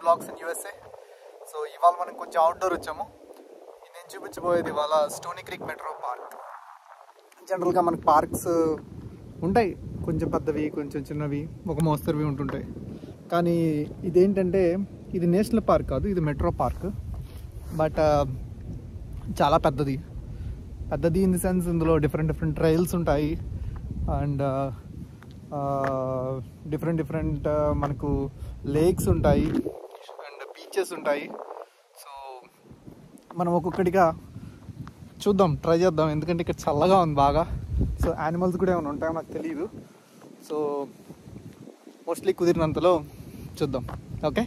Blogs in USA so ఇవాళ మనం కొంచెం అవుట్డోర్ వచ్చాము నేను చూపించబోయేది ఇవాళ స్టోనీ క్రీక్ మెట్రో పార్క్ జనరల్గా మనకి పార్క్స్ ఉంటాయి కొంచెం పెద్దవి కొంచెం చిన్నవి ఒక మోస్తరువి ఉంటుంటాయి కానీ ఇదేంటంటే ఇది నేషనల్ పార్క్ కాదు ఇది మెట్రో పార్క్ బట్ చాలా పెద్దది పెద్దది ఇన్ ది సెన్స్ ఇందులో డిఫరెంట్ డిఫరెంట్ ట్రైల్స్ ఉంటాయి అండ్ డిఫరెంట్ డిఫరెంట్ మనకు లేక్స్ ఉంటాయి అండ్ బీచెస్ ఉంటాయి సో మనం ఒక్కొక్కటిగా చూద్దాం ట్రై చేద్దాం ఎందుకంటే ఇక్కడ చల్లగా ఉంది బాగా సో యానిమల్స్ కూడా ఏమైనా ఉంటాయో నాకు తెలియదు సో మోస్ట్లీ కుదిరినంతలో చూద్దాం ఓకే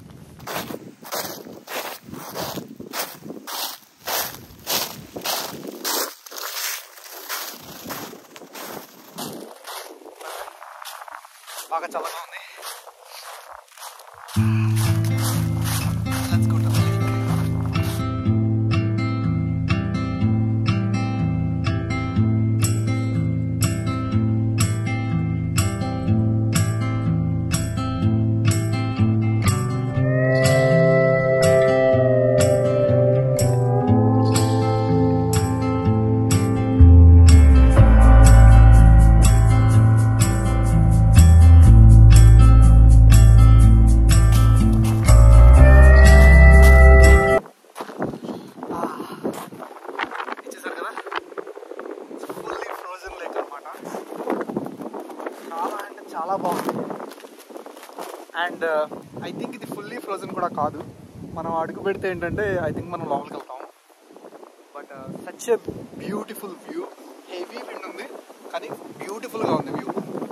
బాగా చల్లగా ఉంది Let's go to the lake. ఇచ్చేసారు కదా ఫుల్లీ ఫ్రోజన్ లేక్ అనమాట చాలా అంటే చాలా బాగుంది అండ్ ఐ థింక్ ఇది ఫుల్లీ ఫ్రోజన్ కూడా కాదు మనం అడుగు పెడితే ఏంటంటే ఐ థింక్ మనం లోపలికి వెళ్తాం but such a beautiful view heavy wind ఉంది కానీ బ్యూటిఫుల్గా ఉంది వ్యూ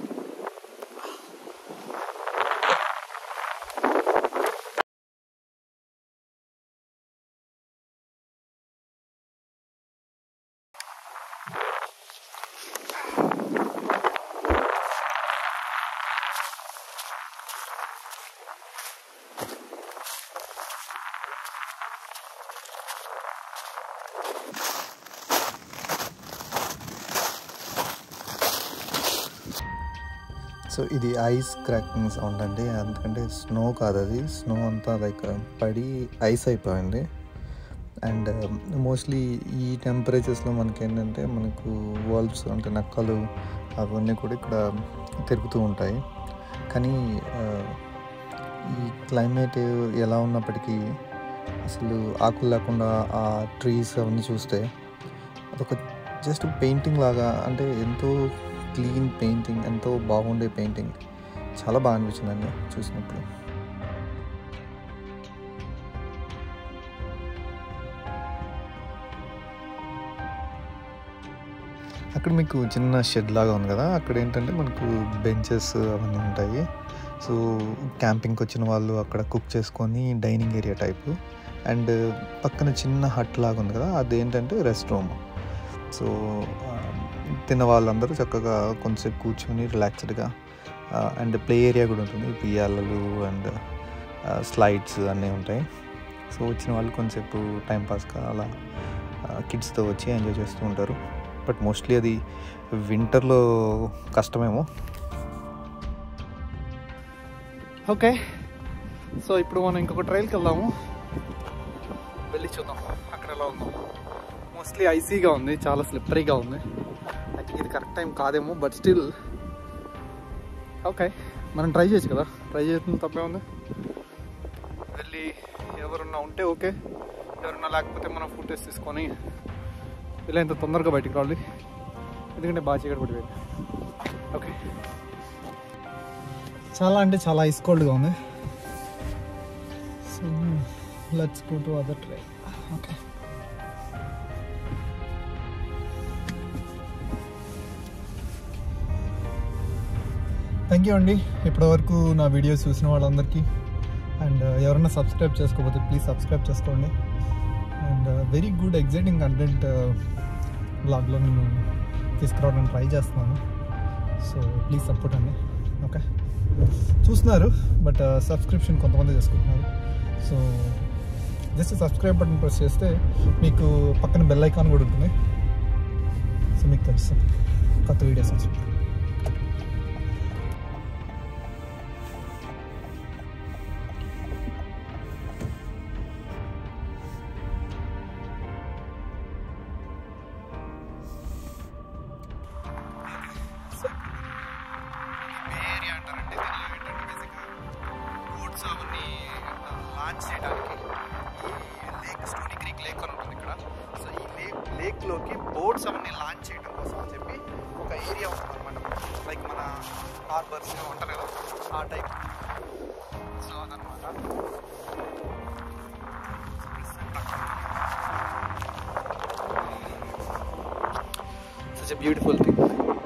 సో ఇది ఐస్ క్రాకింగ్ సౌండ్ అండి ఎందుకంటే స్నో కాదు అది స్నో అంతా లైక్ పడి ఐస్ అయిపోయింది అండ్ మోస్ట్లీ ఈ టెంపరేచర్స్లో మనకి ఏంటంటే మనకు వాల్వ్స్ అంటే నక్కలు అవన్నీ కూడా ఇక్కడ తిరుగుతూ ఉంటాయి కానీ ఆ, ఈ క్లైమేట్ ఎలా ఉన్నప్పటికీ అసలు ఆకులు లేకుండా ఆ ట్రీస్ అవన్నీ చూస్తే అదొక జస్ట్ పెయింటింగ్ లాగా అంటే ఎంతో క్లీన్ పెయింటింగ్ ఎంతో బాగుండే పెయింటింగ్ చాలా బాగా అనిపించిందండి చూసినప్పుడు అక్కడ మీకు చిన్న షెడ్ లాగా ఉంది కదా అక్కడ ఏంటంటే మనకు బెంచెస్ అవన్నీ ఉంటాయి సో క్యాంపింగ్కి వచ్చిన వాళ్ళు అక్కడ కుక్ చేసుకొని డైనింగ్ ఏరియా టైపు అండ్ పక్కన చిన్న హట్ లాగా ఉంది కదా అది ఏంటంటే రెస్ట్ రూమ్ సో ఆ, తిన్న వాళ్ళందరూ చక్కగా కొంచెంసేపు కూర్చొని రిలాక్స్డ్గా అండ్ ప్లే ఏరియా కూడా ఉంటుంది పియాలలు అండ్ స్లైడ్స్ అన్నీ ఉంటాయి సో వచ్చిన వాళ్ళు కొంచెంసేపు టైంపాస్గా అలా కిడ్స్తో వచ్చి ఎంజాయ్ చేస్తూ ఉంటారు బట్ మోస్ట్లీ అది వింటర్లో కష్టమేమో ఓకే సో ఇప్పుడు మనం ఇంకొక ట్రైల్కి వెళ్దాము వెళ్ళి చూద్దాం అక్కడ ఎలా ఉందో మోస్ట్లీ ఐసీగా ఉంది చాలా స్లిప్పరీగా ఉంది ఐ థింక్ ఇది కరెక్ట్ టైం కాదేమో బట్ స్టిల్ ఓకే మనం ట్రై చేయొచ్చు కదా ట్రై చేసిన తప్పే ఉంది వెళ్ళి ఎవరున్నా ఉంటే ఓకే ఎవరున్నా లేకపోతే మనం ఫుటేజ్ తీసుకొని ఇలా ఇంత తొందరగా బయటికి రావాలి ఎందుకంటే బాగా చీకటి పడిపోయింది ఓకే చాలా అంటే చాలా ఐస్ కోల్డ్గా ఉంది so let's go to other try okay thank you అండి ఇప్పటివరకు నా వీడియోస్ చూసిన వాళ్ళందరికీ అండ్ ఎవరైనా సబ్స్క్రైబ్ చేసుకోకపోతే ప్లీజ్ సబ్స్క్రైబ్ చేసుకోండి and very good exciting content బ్లాగ్లో నేను తీసుకురావడానికి ట్రై చేస్తున్నాను సో ప్లీజ్ సపోర్ట్ అండి ఓకే చూస్తున్నారు బట్ సబ్స్క్రిప్షన్ కొంతమంది చేసుకుంటున్నారు so just subscribe button press చేస్తే మీకు పక్కన బెల్ ఐకాన్ కూడా ఉంటుంది సో మీకు తెలుసు కొత్త వీడియోస్ వచ్చినప్పుడు హార్బర్స్ ఉంటారు కదా ఆ టైప్ సో అదనమాట సచ్ ఎ బ్యూటిఫుల్ థింగ్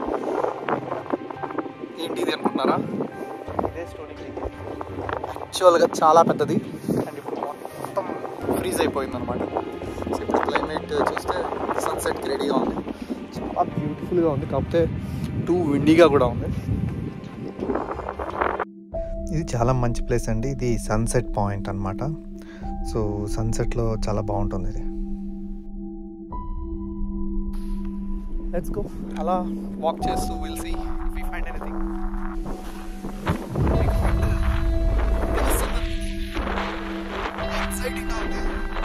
ఏంటి ఇది అనుకుంటున్నారా ఇదే స్టోరీ యాక్చువల్గా చాలా పెద్దది అండ్ ఇప్పుడు మొత్తం ఫ్రీజ్ అయిపోయింది అనమాట సో ఇప్పుడు క్లైమేట్ చూస్తే సన్సెట్కి రెడీగా ఉంది చాలా బ్యూటిఫుల్గా ఉంది కాకపోతే టూ విండీగా కూడా ఉంది ఇది చాలా మంచి ప్లేస్ అండి ఇది సన్సెట్ పాయింట్ అనమాట సో సన్సెట్లో చాలా బాగుంటుంది ఇది లెట్స్ గో అలా వాక్ చేస్తూ will see we find anything exciting ఉంది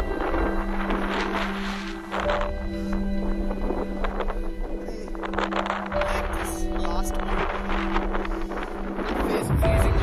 లాస్ట్ ఫేస్ ఫ్రీజింగ్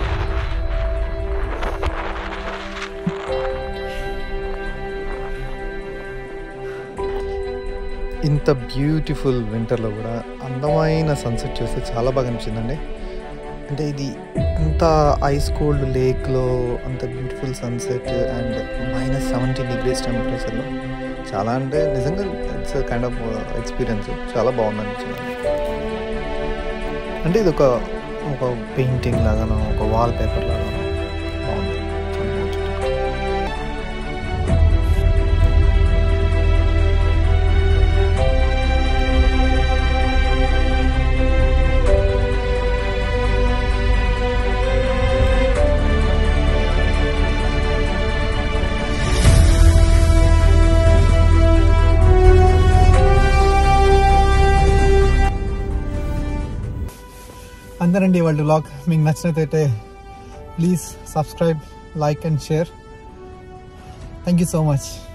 ఇంత బ్యూటిఫుల్ వింటర్లో కూడా అందమైన సన్సెట్ చూస్తే చాలా బాగా అనిపించిందండి అంటే ఇది అంత ఐస్ కోల్డ్ లేక్లో అంత beautiful sunset and minus seventy degrees టెంపరేచర్లో చాలా అంటే నిజంగా ఇట్స్ కైండ్ ఆఫ్ ఎక్స్పీరియన్స్ చాలా బాగుంది అనిపించింది అంటే ఇది ఒక ఒక పెయింటింగ్ లాగానో ఒక వాల్ పేపర్ లాగానో బాగుంది చాలా బాగుంది అందరండి వాళ్ళ బ్లాగ్ మీకు నచ్చినట్లయితే please subscribe like and share thank you so much